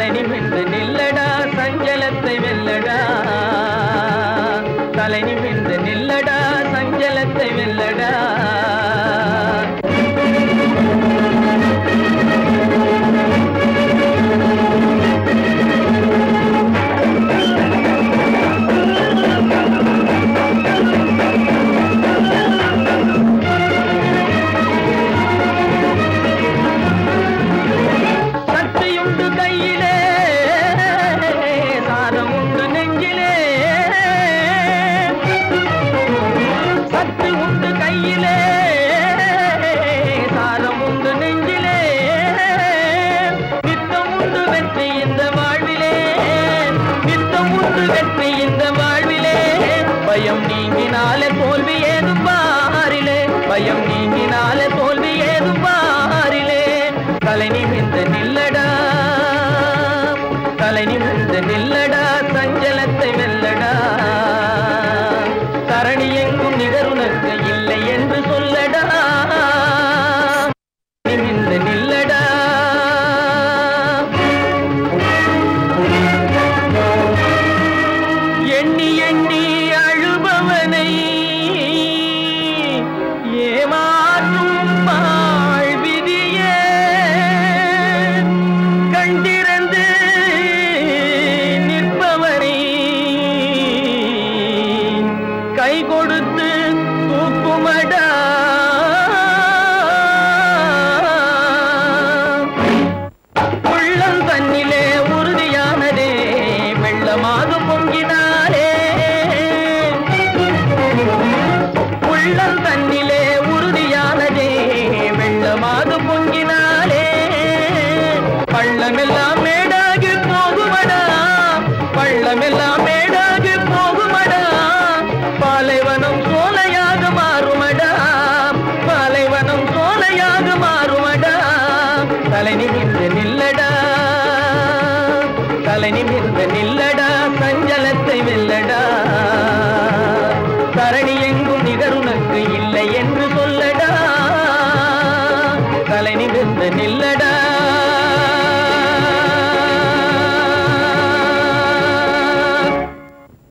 தலை நிமிர்ந்து நில்லடா சஞ்சலத்தை வெல்லடா தலை நிமிர்ந்து நில்லடா சஞ்சலத்தை வெல்லடா சக்தியுண்டு கையிலே சாரம் உண்டு நெஞ்சிலே சக்தி உண்டு கையிலே சாரம் உண்டு நெஞ்சிலே நித்தம் உண்டு வெற்றி இந்த வாழ்விலே நித்தம் உண்டு வெற்றி இந்த வாழ்விலே பயம் நீங்கினாலே தோல்வி ஏதும் பாரிலே பயம் நீங்கினாலே தோல்வி ஏதும் பாரிலே தலை நிமிர்ந்து நில்லடா தலை நிமிர்ந்து நில்லடா சஞ்சலத்தை வெல்லடா தரணி எங்கும் நிகருனக்கு இல்லை என்று சொல்லடா நிமிர்ந்து நில்லடா எண்ணி எண்ணி அழுபவனை ஏமாற்றும் வாழ்விதியே கண்டிருந்து நிற்பவனை கை கொடுத்து தூக்குமடா உள்ளம் தன்னிலே உறுதியானதே வெள்ளமாக பொங்கினாலே உள்ளம் தன்னிலே உறுதியானதே வெள்ளமாக பொங்கினாலே பள்ளமெல்லாம் மேடாகி போகுமடா பள்ளமெல்லாம் மேடாகி போகுமடா பாலைவனம் சோலையாக மாறுமடா பாலைவனம் சோலையாக மாறுமடா தலை நிமிர்ந்து நில்லடா தலை நிமிர்ந்து நில்லடா